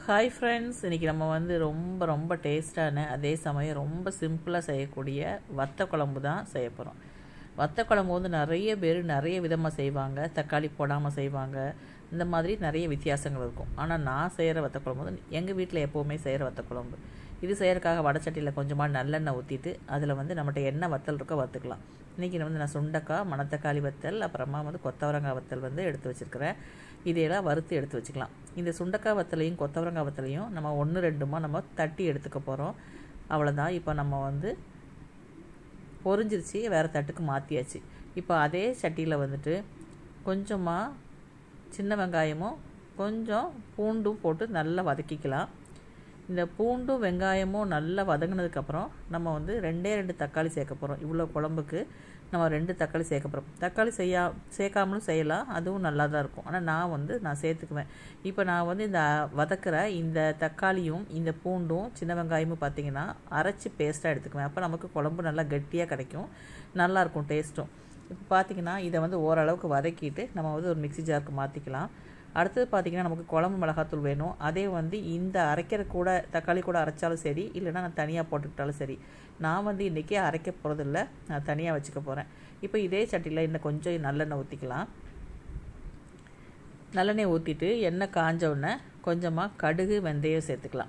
hi friends இன்றைக்கி நம்ம வந்து ரொம்ப ரொம்ப டேஸ்டான அதே சமயம் ரொம்ப சிம்பிளாக செய்யக்கூடிய வத்த குழம்பு தான் செய்ய போகிறோம் வத்த குழம்பு வந்து நிறைய பேர் நிறைய விதமாக செய்வாங்க தக்காளி போடாமல் செய்வாங்க இந்த மாதிரி நிறைய வித்தியாசங்கள் இருக்கும் ஆனால் நான் செய்கிற வத்த குழம்பு வந்து எங்கள் வீட்டில் எப்போவுமே செய்கிற வத்த குழம்பு இது செய்கிறதுக்காக வடச்சட்டியில் கொஞ்சமாக நல்லெண்ணெய் ஊற்றிட்டு அதில் வந்து நம்மகிட்ட என்ன வத்தல் இருக்கோ வறுத்துக்கலாம் இன்றைக்கி வந்து நான் சுண்டக்காய் மணத்தக்காளி வத்தல் அப்புறமா வந்து கொத்தவரங்காய் வத்தல் வந்து எடுத்து வச்சுருக்கிறேன் இதையெல்லாம் வறுத்து எடுத்து வச்சுக்கலாம் இந்த சுண்டக்காய் வத்தலையும் கொத்தவரங்காய் வத்தலையும் நம்ம ஒன்று ரெண்டுமா நம்ம தட்டி எடுத்துக்க போகிறோம் அவ்வளோதான் இப்போ நம்ம வந்து பொரிஞ்சிருச்சு வேறு தட்டுக்கு மாற்றியாச்சு இப்போ அதே சட்டியில் வந்துட்டு கொஞ்சமாக சின்ன வெங்காயமும் கொஞ்சம் பூண்டும் போட்டு நல்லா வதக்கிக்கலாம் இந்த பூண்டும் வெங்காயமும் நல்லா வதங்கினதுக்கப்புறம் நம்ம வந்து ரெண்டே ரெண்டு தக்காளி சேர்க்க போகிறோம் இவ்வளோ குழம்புக்கு நம்ம ரெண்டு தக்காளி சேர்க்க போகிறோம் தக்காளி செய்யா சேர்க்காமலும் செய்யலாம் அதுவும் நல்லா தான் இருக்கும் ஆனால் நான் வந்து நான் சேர்த்துக்குவேன் இப்போ நான் வந்து இந்த வதக்கிற இந்த தக்காளியும் இந்த பூண்டும் சின்ன வெங்காயமும் பார்த்திங்கன்னா அரைச்சி பேஸ்ட்டாக எடுத்துக்குவேன் அப்போ நமக்கு குழம்பு நல்லா கெட்டியாக கிடைக்கும் நல்லாயிருக்கும் டேஸ்ட்டும் இப்போ பார்த்திங்கன்னா இதை வந்து ஓரளவுக்கு வதக்கிட்டு நம்ம வந்து ஒரு மிக்சி ஜாருக்கு மாற்றிக்கலாம் அடுத்தது பார்த்திங்கன்னா நமக்கு குழம்பு மிளகாத்தூள் வேணும் அதே வந்து இந்த அரைக்கிற கூட தக்காளி கூட அரைச்சாலும் சரி இல்லைனா நான் தனியாக போட்டுக்கிட்டாலும் சரி நான் வந்து இன்றைக்கி அரைக்க போகிறதில்ல நான் தனியாக வச்சுக்க போகிறேன் இப்போ இதே சட்டியில் இன்னும் கொஞ்சம் நல்லெண்ணெய் ஊற்றிக்கலாம் நல்லெண்ணெய் ஊற்றிட்டு எண்ணெய் காஞ்ச உடனே கொஞ்சமாக கடுகு வெந்தயம் சேர்த்துக்கலாம்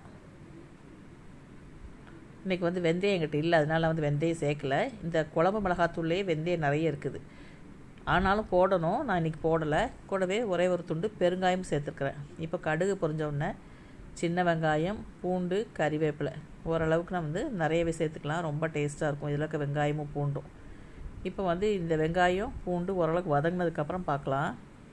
இன்றைக்கி வந்து வெந்தயம் எங்கிட்ட இல்லை அதனால் வந்து வெந்தயம் சேர்க்கல இந்த குழம்பு மிளகாத்தூள்லேயே வெந்தயம் நிறைய இருக்குது ஆனாலும் போடணும் நான் இன்றைக்கி போடலை கூடவே ஒரே ஒரு துண்டு பெருங்காயம் சேர்த்துருக்குறேன் இப்போ கடுகு பொரிஞ்சோடனே சின்ன வெங்காயம் பூண்டு கறிவேப்பிலை ஓரளவுக்கு நான் வந்து நிறையவே சேர்த்துக்கலாம் ரொம்ப டேஸ்ட்டாக இருக்கும் இதில் இருக்க வெங்காயமும் பூண்டும் இப்போ வந்து இந்த வெங்காயம் பூண்டு ஓரளவுக்கு வதங்கினதுக்கப்புறம் பார்க்கலாம்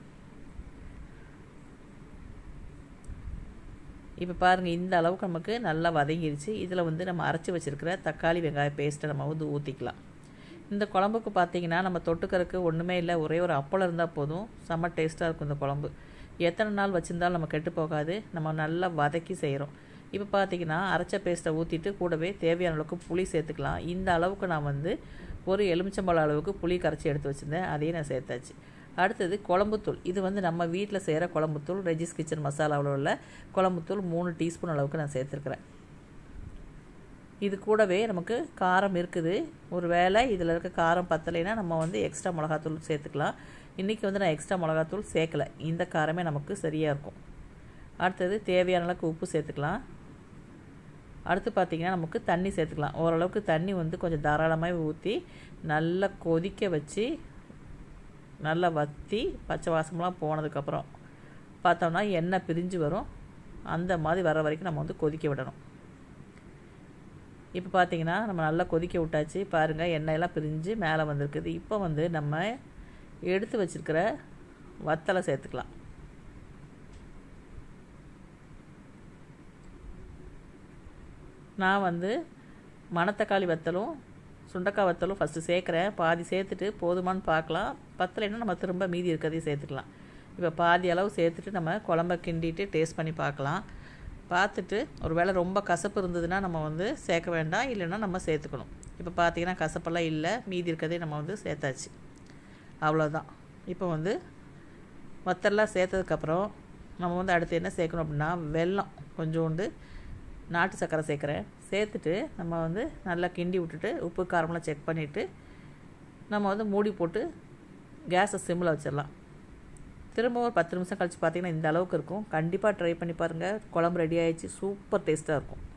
இப்போ பாருங்கள் இந்த அளவுக்கு நமக்கு நல்லா வதங்கிருச்சு இதில் வந்து நம்ம அரைச்சி வச்சுருக்கிற தக்காளி வெங்காய பேஸ்ட்டை நம்ம வந்து ஊற்றிக்கலாம் இந்த குழம்புக்கு பார்த்தீங்கன்னா நம்ம தொட்டுக்கறக்கு ஒன்றுமே இல்லை ஒரே ஒரு அப்பளம் இருந்தால் போதும் செம்ம டேஸ்ட்டாக இருக்கும் இந்த குழம்பு எத்தனை நாள் வச்சுருந்தாலும் நம்ம கெட்டு போகாது நம்ம நல்லா வதக்கி செய்கிறோம் இப்போ பார்த்தீங்கன்னா அரைச்ச பேஸ்ட்டை ஊற்றிட்டு கூடவே தேவையான அளவுக்கு புளி சேர்த்துக்கலாம் இந்த அளவுக்கு நான் வந்து ஒரு எலுமிச்சம்பழம் அளவுக்கு புளி கரைச்சி எடுத்து வச்சுருந்தேன் அதையும் நான் சேர்த்தாச்சு அடுத்தது குழம்புத்தூள் இது வந்து நம்ம வீட்டில் செய்கிற குழம்புத்தூள் ரெஜிஸ் கிச்சன் மசாலாவில் உள்ள குழம்புத்தூள் மூணு டீஸ்பூன் அளவுக்கு நான் சேர்த்துருக்குறேன் இது கூடவே நமக்கு காரம் இருக்குது ஒரு வேளை இதில் இருக்க காரம் பத்தலைன்னா நம்ம வந்து எக்ஸ்ட்ரா மிளகாத்தூள் சேர்த்துக்கலாம் இன்றைக்கி வந்து நான் எக்ஸ்ட்ரா மிளகாத்தூள் சேர்க்கலை இந்த காரமே நமக்கு சரியாக இருக்கும் அடுத்தது தேவையான அளவுக்கு உப்பு சேர்த்துக்கலாம் அடுத்து பார்த்திங்கன்னா நமக்கு தண்ணி சேர்த்துக்கலாம் ஓரளவுக்கு தண்ணி வந்து கொஞ்சம் தாராளமாக ஊற்றி நல்லா கொதிக்க வச்சு நல்லா வற்றி பச்சை வாசமெலாம் போனதுக்கப்புறம் பார்த்தோம்னா எண்ணெய் பிரிஞ்சு வரும் அந்த மாதிரி வர வரைக்கும் நம்ம வந்து கொதிக்க விடணும் இப்போ பார்த்தீங்கன்னா நம்ம நல்லா கொதிக்க விட்டாச்சு பாருங்கள் எண்ணெயெல்லாம் பிரிஞ்சு மேலே வந்திருக்குது இப்போ வந்து நம்ம எடுத்து வச்சுருக்கிற வத்தலை சேர்த்துக்கலாம் நான் வந்து மணத்தக்காளி வத்தலும் சுண்டக்காய் வத்தலும் ஃபஸ்ட்டு சேர்க்குறேன் பாதி சேர்த்துட்டு போதுமானு பார்க்கலாம் பத்தலைன்னா நம்ம திரும்ப மீதி இருக்கிறதையும் சேர்த்துக்கலாம் இப்போ பாதி அளவு சேர்த்துட்டு நம்ம குழம்ப கிண்டிட்டு டேஸ்ட் பண்ணி பார்க்கலாம் பார்த்துட்டு ஒரு வேளை ரொம்ப கசப்பு இருந்ததுன்னா நம்ம வந்து சேர்க்க வேண்டாம் இல்லைன்னா நம்ம சேர்த்துக்கணும் இப்போ பார்த்திங்கன்னா கசப்பெல்லாம் இல்லை மீதி இருக்கிறதே நம்ம வந்து சேர்த்தாச்சு அவ்வளோதான் இப்போ வந்து வத்தெல்லாம் சேர்த்ததுக்கப்புறம் நம்ம வந்து அடுத்து என்ன சேர்க்கணும் அப்படின்னா வெல்லம் கொஞ்சோண்டு நாட்டு சர்க்கரை சேர்க்குறேன் சேர்த்துட்டு நம்ம வந்து நல்லா கிண்டி விட்டுட்டு உப்பு காரமெல்லாம் செக் பண்ணிவிட்டு நம்ம வந்து மூடி போட்டு கேஸை சிம்மில் வச்சிடலாம் திரும்ப ஒரு பத்து நிமிஷம் கழித்து பார்த்திங்கன்னா இந்த அளவுக்கு இருக்கும் கண்டிப்பாக ட்ரை பண்ணி பாருங்கள் குழம்பு ரெடி ஆகிடுச்சு சூப்பர் டேஸ்ட்டாக இருக்கும்